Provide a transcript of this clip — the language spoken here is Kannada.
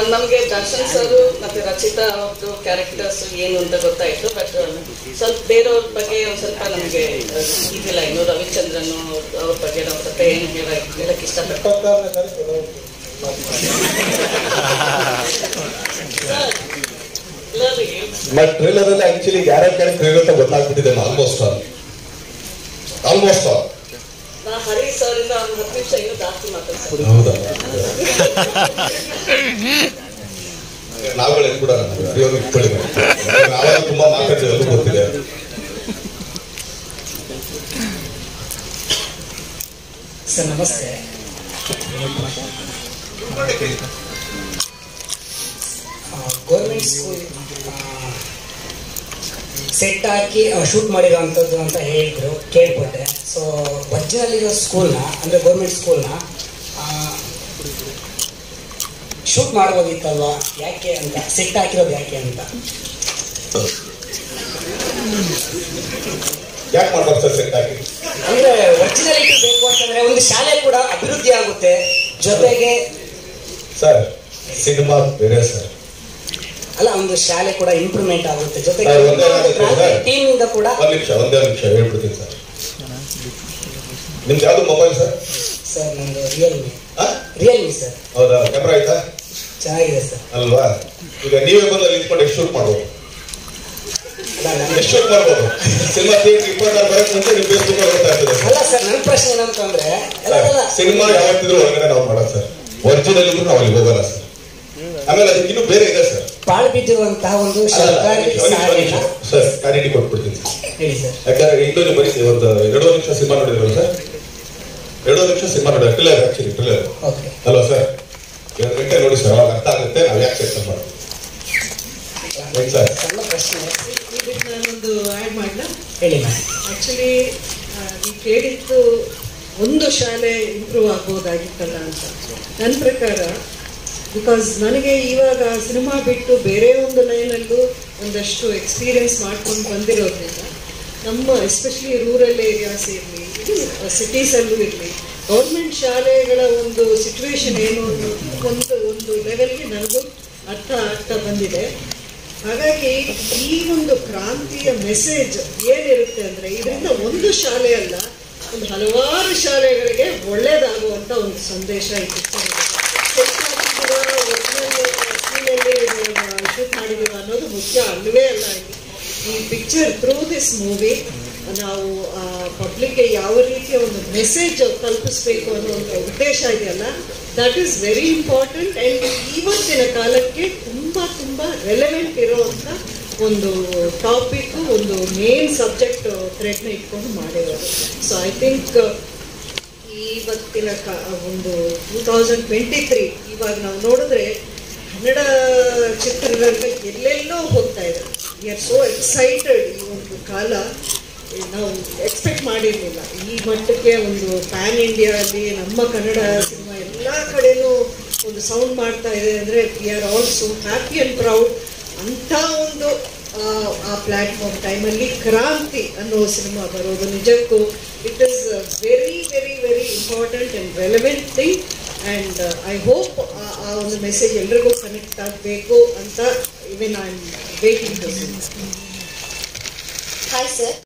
ನಮಗೆ ದರ್ಶನ್ ಸರ್ ಮತ್ತೆ ರಚಿತಾ ಅವ್ರದ್ದು ಕ್ಯಾರೆಕ್ಟರ್ಸ್ ಏನು ಅಂತ ಗೊತ್ತಾಯ್ತು ಬಟ್ ಸ್ವಲ್ಪ ಬೇರೆಯವ್ರ ಬಗ್ಗೆ ಒಂದು ಸ್ವಲ್ಪ ನಮಗೆ ಇದಿಲ್ಲ ಇನ್ನು ರವಿಚಂದ್ರನ್ ಅವ್ರ ಬಗ್ಗೆ ನಾವು ಸ್ವಲ್ಪ ಏನು ಹೇಳ ಹೇಳಕ್ ಇಷ್ಟಪಡ್ತೀನಿ ಇಪ್ಪತ್ತಾರನೇ ತಾರೀಕು ಎಲ್ಲರಿಗೆ ಬಟ್ ಟ್ರೇಲರ್ ಅಲ್ಲಿ ಆಕ್ಚುಲಿ ಯಾರ್ಯಾರ ಕ್ಯಾರೆಕ್ಟರ್ ಇರುತ್ತೆ ಗೊತ್ತಾಗ್ಬಿಟ್ಟಿದೆ ಆಲ್ಮೋಸ್ಟ್ ಆಲ್ ಆಲ್ಮೋಸ್ಟ್ ಆಲ್ ನಾ ಹರಿ ಸರ್ ಇಂದ ಒಂದು ಹತ್ತು ನಿಮಿಷ ಇನ್ನೂ ಜಾಸ್ತಿ ಮಾತಾಡ್ತೀನಿ ಹೌದಾ ನಾವುಗಳು ಎದ್ಬಿಡೋಣ ಪ್ರಿಯೋಗ ಇಟ್ಕೊಳ್ಳಿ ನಾವೆಲ್ಲ ತುಂಬಾ ಮಾತಾಡ್ತೀವಿ ಅದು ಗೊತ್ತಿದೆ ಸರ್ ನಮಸ್ತೆ ಗೌರ್ಮೆಂಟ್ ಸ್ಕೂಲ್ ಸೆಟ್ ಹಾಕಿ ಶೂಟ್ ಮಾಡಿರೋವಂಥದ್ದು ಅಂತ ಹೇಳಿದ್ರು ಕೇಳ್ಪಟ್ಟೆ ಸೊ ಒರಿಜಿನಲ್ ಇರೋ ಸ್ಕೂಲ್ನ ಅಂದರೆ ಗೌರ್ಮೆಂಟ್ ಸ್ಕೂಲ್ನ ಶೂಟ್ ಮಾಡ್ಬೋದಿತ್ತಲ್ವಾ ಯಾಕೆ ಅಂತ ಸೆಟ್ ಹಾಕಿರೋದು ಯಾಕೆ ಅಂತ ಯಾಕೆ ಮಾಡ್ಬಾರ್ದು ಸರ್ ಸೆಟ್ ಹಾಕಿ ಅಂದ್ರೆ ಒರಿಜಿನಾಲಿಟಿ ಬೇಕು ಅಂತಂದ್ರೆ ಒಂದು ಶಾಲೆ ಕೂಡ ಅಭಿವೃದ್ಧಿ ಆಗುತ್ತೆ ಜೊತೆಗೆ ಸರ್ ಸಿನಿಮಾ ಬೇರೆ ಸರ್ ಅಲ್ಲ ಒಂದು ಶಾಲೆ ಕೂಡ ಇಂಪ್ರೂವ್ಮೆಂಟ್ ಆಗುತ್ತೆ ಜೊತೆಗೆ ಸರ್, ಒಂದೇ ಆಗುತ್ತೆ ಸರ್. ಟೀಮ್ ಇಂದ ಕೂಡ ಒಂದ್ ನಿಮಿಷ ಒಂದೇ ಒಂದ್ ನಿಮಿಷ ಹೇಳ್ಬಿಡ್ತೀನಿ ಸರ್ ನಿಮ್ದು ಯಾವ್ದು ಮೊಬೈಲ್ ಸರ್ ಸರ್ ನಂದು ರಿಯಲ್ಮಿ ಆ? ರಿಯಲ್ಮಿ ಸರ್ ಹೌದಾ ಕ್ಯಾಮ್ರಾ ಆಯ್ತಾ ಚೆನ್ನಾಗಿದೆ ಸರ್ ಅಲ್ವಾ ಈಗ ನೀವೇ ಬಂದು ಅಲ್ಲಿ ನಿಂತ್ಕೊಂಡು ಎಷ್ಟು ಶೂಟ್ ಮಾಡ್ಬೋದು ಅಲ್ಲ ನನ್ನ- ಎಷ್ಟು ಶೂಟ್ ಮಾಡ್ಬೋದು ಸಿನಿಮಾ ಥಿಯೇಟರ್ ಇಪ್ಪತ್ತಾರು ಬರೋಕ್ಕೆ ಮುಂಚೆ ನೀವು ಫೇಸ್ಬುಕ್ ಗೊತ್ತಾಗ್ತದೆ ಅಲ್ಲ ಸರ್ ನನ್ನ ಪ್ರಶ್ನೆ ಏನಂತಂದ್ರೆ ಎಲ್ಲ ಎಲ್ಲ ಸಿನಿಮಾ ಯಾವತ್ತಿದ್ರು ಹೊರಗಡೆ ನಾವು ಮಾಡೋದು ಸರ್ ಒರಿಜಿನಲ್ ಇದ್ರು ನಾವು ಅಲ್ಲಿ ಹೋಗಲ್ಲ ಸರ್ ಆಮೇಲೆ ಅದಕ್ಕೆ ಇನ್ನೂ ಬೇರೆ ಇದೆ ಸರ್ ಪಾಳು ಬಿದ್ದಿರುವಂತಹ ಒಂದು ಅಲ್ಲ, ಅಲ್ಲ, ಸರ್ಕಾರಿ ಒಂದ್ ನಿಮಿಷ, ಒಂದ್ ಶಾಲೆನ ನಿಮಿಷ. ಸರ್ ಕ್ಲಾರಿಟಿ ಕೊಟ್ಬಿಡ್ತೀನಿ ಸರ್ ಹೇಳಿ ಸರ್ ಯಾಕಂದ್ರೆ ಇಂದು ನೀವು ಬರೀ ಒಂದು ಎರಡು ನಿಮಿಷ ಸಿನಿಮಾ ನೋಡಿದ್ರಲ್ಲ ಸರ್ ಎರಡು ನಿಮಿಷ ಸಿನಿಮಾ ನೋಡಿದ್ರೆ ಟ್ರಿಲ್ಲರ್ ಆಕ್ಚುಲಿ ಟ್ರಿಲ್ಲರ್ ಓಕೆ ಅಲ್ವಾ ಸರ್ ಎರಡು ಗಂಟೆ ನೋಡಿ ಸರ್ ಅವಾಗ ಅರ್ಥ ಆಗುತ್ತೆ ನಾವು ಯಾಕೆ ಸೆಕ್ಷನ್ ಮಾಡ್ತೀವಿ ರೈಟ್ ಸರ್ ಸಣ್ಣ ಪ್ರಶ್ನೆ ಇದಕ್ಕೆ ನಾನೊಂದು ಆ್ಯಡ್ ಮಾಡಲ ಹೇಳಿ ಮ್ಯಾಮ್ ಆ್ಯಕ್ಚುಲಿ ನೀವು ಕೇಳಿದ್ದು ಒಂದು ಶಾಲೆ ಇಂಪ್ರೂವ್ ಆಗ್ಬೋದಾಗಿತ್ತಲ್ಲ ಅಂತ ನನ್ನ ಪ್ರಕಾರ ಬಿಕಾಸ್ ನನಗೆ ಇವಾಗ ಸಿನಿಮಾ ಬಿಟ್ಟು ಬೇರೆ ಒಂದು ಲೈನಲ್ಲೂ ಒಂದಷ್ಟು ಎಕ್ಸ್ಪೀರಿಯನ್ಸ್ ಮಾಡ್ಕೊಂಡು ಬಂದಿರೋದ್ರಿಂದ ನಮ್ಮ ಎಸ್ಪೆಷಲಿ ರೂರಲ್ ಏರಿಯಾಸ್ ಇರಲಿ ಸಿಟೀಸಲ್ಲೂ ಇರಲಿ ಗೌರ್ಮೆಂಟ್ ಶಾಲೆಗಳ ಒಂದು ಸಿಚುವೇಶನ್ ಏನು ಅನ್ನೋದು ಒಂದು ಒಂದು ಲೆವೆಲ್ಗೆ ನನಗೂ ಅರ್ಥ ಆಗ್ತಾ ಬಂದಿದೆ ಹಾಗಾಗಿ ಈ ಒಂದು ಕ್ರಾಂತಿಯ ಮೆಸೇಜ್ ಏನಿರುತ್ತೆ ಅಂದ್ರೆ ಇದರಿಂದ ಒಂದು ಶಾಲೆ ಅಲ್ಲ ಒಂದು ಹಲವಾರು ಶಾಲೆಗಳಿಗೆ ಒಳ್ಳೇದಾಗುವಂತ ಒಂದು ಸಂದೇಶ ಈ picture ಇದೆ. ಶೂಟ್ ಮಾಡಿದೀವ ಅನ್ನೋದು ಮುಖ್ಯ ಅಲ್ಲವೇ ಅಲ್ಲ ಇಲ್ಲಿ ಈ ಪಿಕ್ಚರ್ ಥ್ರೂ ದಿಸ್ ಮೂವಿ ನಾವು ಪಬ್ಲಿಕ್ಗೆ ಯಾವ ರೀತಿಯ ಒಂದು ಮೆಸೇಜ್ ತಲುಪಿಸ್ಬೇಕು ಅನ್ನೋ ಒಂದು ಉದ್ದೇಶ ಇದೆಯಲ್ಲ that is very important and ಇವತ್ತಿನ ಕಾಲಕ್ಕೆ ತುಂಬ ತುಂಬ ರೆಲೆವೆಂಟ್ ಇರೋವಂಥ ಒಂದು ಟಾಪಿಕ್ ಒಂದು ಮೇನ್ ಸಬ್ಜೆಕ್ಟ್ ಥ್ರೆಡ್ನ ಇಟ್ಕೊಂಡು ಮಾಡಿರೋದು ಸೊ ಐ ಥಿಂಕ್ ಇವತ್ತಿನ ಕ ಒಂದು ಟೂ ತೌಸಂಡ್ ಟ್ವೆಂಟಿ ತ್ರೀ ಇವಾಗ ನಾವು ನೋಡಿದ್ರೆ ಕನ್ನಡ ಚಿತ್ರರಂಗ ಎಲ್ಲೆಲ್ಲೋ ಹೋಗ್ತಾ ಇದೆ ವಿ ಆರ್ ಸೋ ಎಕ್ಸೈಟೆಡ್ ಈ ಒಂದು ಕಾಲ ನಾವು ಎಕ್ಸ್ಪೆಕ್ಟ್ ಮಾಡಿರಲಿಲ್ಲ ಈ ಮಟ್ಟಕ್ಕೆ ಒಂದು ಪ್ಯಾನ್ ಇಂಡಿಯಾ ಅಲ್ಲಿ ನಮ್ಮ ಕನ್ನಡ ಸಿನಿಮಾ ಎಲ್ಲ ಕಡೆನೂ ಒಂದು ಸೌಂಡ್ ಮಾಡ್ತಾ ಇದೆ ಅಂದರೆ we are also happy and proud ಅಂಥ ಒಂದು ಆ, ಆ ಪ್ಲ್ಯಾಟ್ಫಾರ್ಮ್ ಟೈಮಲ್ಲಿ ಕ್ರಾಂತಿ ಅನ್ನೋ ಸಿನಿಮಾ ಬರೋದು ನಿಜಕ್ಕೂ it is very very very important and relevant thing and I hope ಆ ಒಂದು ಮೆಸೇಜ್ ಎಲ್ರಿಗೂ ಕನೆಕ್ಟ್ ಆಗಬೇಕು ಅಂತ even I am waiting to hi sir